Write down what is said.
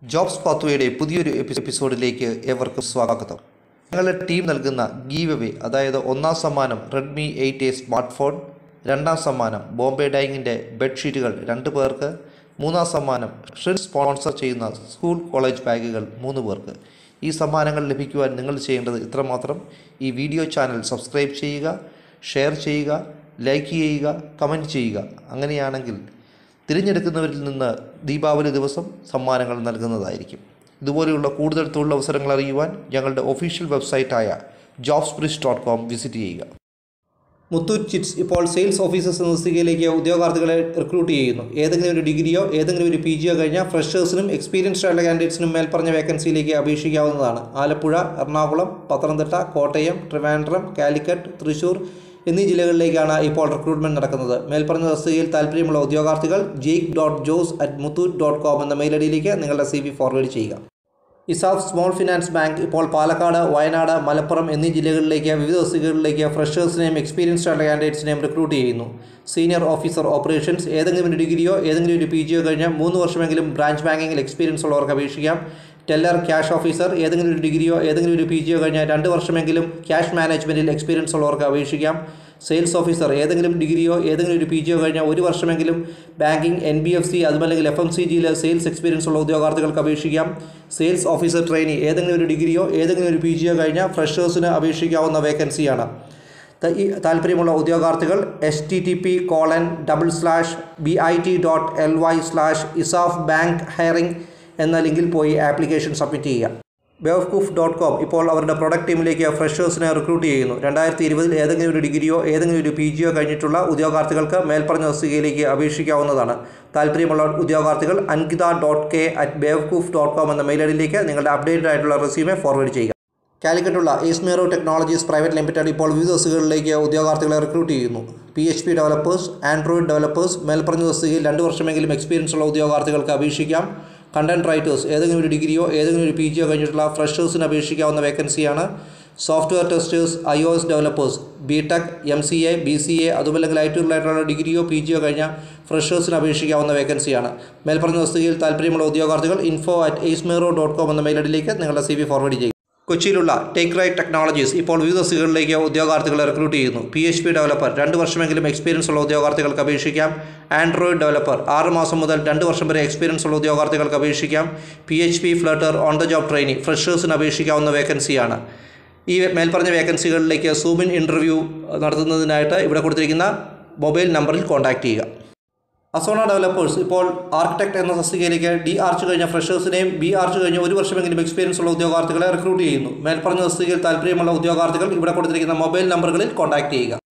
jobs പാത്വയുടെ പുതിയൊരു എപ്പി- എപ്പിസോഡിലേക്ക് ഏവർക്കും സ്വാഗതം ഞങ്ങളുടെ ടീം നൽകുന്ന ഗീവ് അവേ അതായത് ഒന്നാം സമ്മാനം Redmi eight A smart phone രണ്ടാം സമ്മാനം ബോംബെ ഡൈങ്ങിൻ്റെ ബെഡ്ഷീറ്റുകൾ രണ്ട് പേർക്ക് മൂന്നാം സമ്മാനം ഷ്രിൻ സ്പോൺസർ ചെയ്യുന്ന സ്കൂൾ കോളേജ് ബാഗുകൾ മൂന്ന് പേർക്ക് ഈ സമ്മാനങ്ങൾ ലഭിക്കുവാൻ നിങ്ങൾ ചെയ്യേണ്ടത് ഇത്രമാത്രം ഈ വീഡിയോ ചാനൽ സബ്സ്ക്രൈബ് ചെയ്യുക ഷെയർ ചെയ്യുക ലൈക്ക് ചെയ്യുക കമൻറ്റ് ചെയ്യുക അങ്ങനെയാണെങ്കിൽ തിരഞ്ഞെടുക്കുന്നവരിൽ നിന്ന് ദീപാവലി ദിവസം സമ്മാനങ്ങൾ നൽകുന്നതായിരിക്കും ഇതുപോലെയുള്ള കൂടുതൽ തൊഴിലവസരങ്ങൾ അറിയുവാൻ ഞങ്ങളുടെ ഒഫീഷ്യൽ വെബ്സൈറ്റായ jobs bridge dot com visit ചെയ്യുക മുത്തൂറ്റ് ചിറ്റ്സ് ഇപ്പോൾ സെയിൽസ് ഓഫീസേഴ്സ് എന്ന തസ്തികയിലേക്ക് ഉദ്യോഗാർത്ഥികളെ റിക്രൂട്ട് ചെയ്യുന്നു ഏതെങ്കിലും ഒരു ഡിഗ്രിയോ ഏതെങ്കിലും ഒരു പി ജിയോ കഴിഞ്ഞ ഫ്രഷേഴ്സിനും എക്സ്പീരിയൻസ്ഡ് ആയിട്ടുള്ള കാൻഡിഡേറ്റ്സിനും മേൽപ്പറഞ്ഞ വേക്കൻസിയിലേക്ക് അപേക്ഷിക്കാവുന്നതാണ് ആലപ്പുഴ എറണാകുളം പത്തനംതിട്ട കോട്ടയം ട്രിവാൻഡ്രം കാലിക്കറ്റ് തൃശൂർ എന്നീ ജില്ലകളിലേക്കാണ് ഇപ്പോൾ റിക്രൂട്ട്മെന്റ് നടക്കുന്നത് മേൽപ്പറഞ്ഞ തസ്തികയിൽ താല്പര്യമുള്ള ഉദ്യോഗാർത്ഥികൾ Jake dot Jose at Muthoot dot com എന്ന മെയിൽ ഐ ഡിയിലേക്ക് നിങ്ങളുടെ സി വി ഫോർവേഡ് ചെയ്യുക ഇസാഫ് സ്മോൾ ഫിനാൻസ് ബാങ്ക് ഇപ്പോൾ പാലക്കാട് വയനാട് മലപ്പുറം എന്നീ ജില്ലകളിലേക്ക് വിവിധ തസ്തികകളിലേക്ക് ഫ്രഷേഴ്സിനെയും എക്സ്പീരിയൻസ്ഡ് ആയിട്ടുള്ള കാൻഡിഡേറ്റ്സിനെയും റിക്രൂട്ട് ചെയ്യുന്നു സീനിയർ ഓഫീസർ ഓപ്പറേഷൻസ് ഏതെങ്കിലും ഒരു ഡിഗ്രിയോ ഏതെങ്കിലും ഒരു പി ജിയോ കഴിഞ്ഞ മൂന്ന് വർഷമെങ്കിലും ബ്രാഞ്ച് ബാങ്കിങ്ങിൽ എക്സ്പീരിയൻസ് ഉള്ളവർക്ക് അപേക്ഷിക്കാം ടെല്ലർ ക്യാഷ് ഓഫീസർ ഏതെങ്കിലും ഒരു ഡിഗ്രിയോ ഏതെങ്കിലും ഒരു പി ജിയോ കഴിഞ്ഞ രണ്ട് വർഷമെങ്കിലും ക്യാഷ് മാനേജ്മെൻറ്റിൽ എക്സ്പീരിയൻസ് ഉള്ളവർക്ക് അപേക്ഷിക്കാം സെയിൽസ് ഓഫീസർ ഏതെങ്കിലും ഡിഗ്രിയോ ഏതെങ്കിലും ഒരു പി ജിയോ കഴിഞ്ഞ ഒരു വർഷമെങ്കിലും banking N B F C അതുമല്ലെങ്കിൽ എഫ് എം സി ജിയിൽ സെയിൽസ് എക്സ്പീരിയൻസ് ഉള്ള ഉദ്യോഗാർത്ഥികൾക്ക് അപേക്ഷിക്കാം സെയിൽസ് ഓഫീസർ ട്രെയിനി ഏതെങ്കിലും ഒരു ഡിഗ്രിയോ ഏതെങ്കിലും ഒരു പി ജിയോ കഴിഞ്ഞ ഫ്രഷേഴ്സിന് അപേക്ഷിക്കാവുന്ന വേക്കൻസിയാണ് ത- ഈ താല്പര്യമുള്ള ഉദ്യോഗാർത്ഥികൾ H T T P colon double slash B I T dot L Y slash ESAF bank hiring എന്ന ലിങ്കിൽ പോയി ആപ്ലിക്കേഷൻ സബ്മിറ്റ് ചെയ്യുക ബെവ്കൂഫ് ഡോട്ട് കോം ഇപ്പോൾ അവരുടെ പ്രൊഡക്റ്റ് ടീമിലേക്ക് ഫ്രഷേഴ്സിനെ റിക്രൂട്ട് ചെയ്യുന്നു രണ്ടായിരത്തി ഇരുപതിൽ ഏതെങ്കിലും ഒരു ഡിഗ്രിയോ ഏതെങ്കിലും ഒരു പി ജിയോ കഴിഞ്ഞിട്ടുള്ള ഉദ്യോഗാർത്ഥികൾക്ക് മേൽപ്പറഞ്ഞ തസ്തികയിലേക്ക് അപേക്ഷിക്കാവുന്നതാണ് താല്പര്യമുള്ള ഉദ്യോഗാർത്ഥികൾ Ankita dot K at Bewakoof dot com എന്ന മെയിൽ ഐഡിയിലേക്ക് നിങ്ങളുടെ അപ്ഡേറ്റഡ് ആയിട്ടുള്ള റെസ്യൂമെ ഫോർവേഡ് ചെയ്യുക കാലിക്കറ്റുള്ള ഈസ്മേറോ ടെക്നോളജീസ് പ്രൈവറ്റ് ലിമിറ്റഡ് ഇപ്പോൾ വിവിധ തസ്തികകളിലേക്ക് ഉദ്യോഗാർത്ഥികളെ റിക്രൂട്ട് ചെയ്യുന്നു P H P developers android developers മേൽപ്പറഞ്ഞ തസ്തികയിൽ രണ്ട് വർഷമെങ്കിലും എക്സ്പീരിയൻസ് ഉള്ള ഉദ്യോഗാർത്ഥികൾക്ക് അപേക്ഷിക്കാം കണ്ടന്റ് റൈറ്റേഴ്സ് ഏതെങ്കിലും ഒരു ഡിഗ്രിയോ ഏതെങ്കിലും ഒരു പി ജിയോ കഴിഞ്ഞിട്ടുള്ള ഫ്രഷേഴ്സിന് അപേക്ഷിക്കാവുന്ന വേക്കൻസിയാണ് software testers I O S developers B tech M C A B C A അതുമല്ലെങ്കിൽ ഐ ടി റിലേറ്റഡുള്ള ഡിഗ്രിയോ പി ജിയോ കഴിഞ്ഞ ഫ്രഷേഴ്സിന് അപേക്ഷിക്കാവുന്ന വേക്കൻസിയാണ് മേൽപ്പറഞ്ഞ തസ്തികയിൽ താല്പര്യമുള്ള ഉദ്യോഗാർത്ഥികൾ info at Acemero dot com എന്ന മെയിൽ ഐഡിയിലേക്ക് നിങ്ങളുടെ സി വി ഫോർവേഡ് ചെയ്യുക കൊച്ചിയിലുള്ള ടേക്ക് റൈറ്റ് ടെക്നോളജീസ് ഇപ്പോൾ വിവിധ തസ്തികകളിലേക്ക് ഉദ്യോഗാർത്ഥികളെ റിക്രൂട്ട് ചെയ്യുന്നു പി എച്ച് പി ഡെവലപ്പർ രണ്ട് വർഷമെങ്കിലും എക്സ്പീരിയൻസ് ഉള്ള ഉദ്യോഗാർത്ഥികൾക്ക് അപേക്ഷിക്കാം ആൻഡ്രോയിഡ് ഡെവലപ്പർ ആറ് മാസം മുതൽ രണ്ട് വർഷം വരെ എക്സ്പീരിയൻസ് ഉള്ള ഉദ്യോഗാർത്ഥികൾക്ക് അപേക്ഷിക്കാം P H P flutter on the job training ഫ്രഷേഴ്സിന് അപേക്ഷിക്കാവുന്ന വേക്കൻസിയാണ് ഈ മേൽപ്പറഞ്ഞ വേക്കൻസികളിലേക്ക് സൂമിൻ ഇൻ്റർവ്യൂ നടത്തുന്നതിനായിട്ട് ഇവിടെ കൊടുത്തിരിക്കുന്ന മൊബൈൽ നമ്പറിൽ കോൺടാക്റ്റ് ചെയ്യുക അസോണ ഡെവലപ്പേഴ്സ് ഇപ്പോൾ ആർക്കിടെക്ട് എന്ന തസ്തികയിലേക്ക് ഡി ആർച്ച് കഴിഞ്ഞ ഫ്രഷേഴ്സിനെയും ബി ആർച്ച് കഴിഞ്ഞ ഒരു വർഷമെങ്കിലും എക്സ്പീരിയൻസ് ഉള്ള ഉദ്യോഗാർത്ഥികളെ റിക്രൂട്ട് ചെയ്യുന്നു മേൽപ്പറഞ്ഞ തസ്തികയിൽ താല്പര്യമുള്ള ഉദ്യോഗാർത്ഥികൾ ഇവിടെ കൊടുത്തിരിക്കുന്ന മൊബൈൽ നമ്പറുകളിൽ കോൺടാക്ട് ചെയ്യുക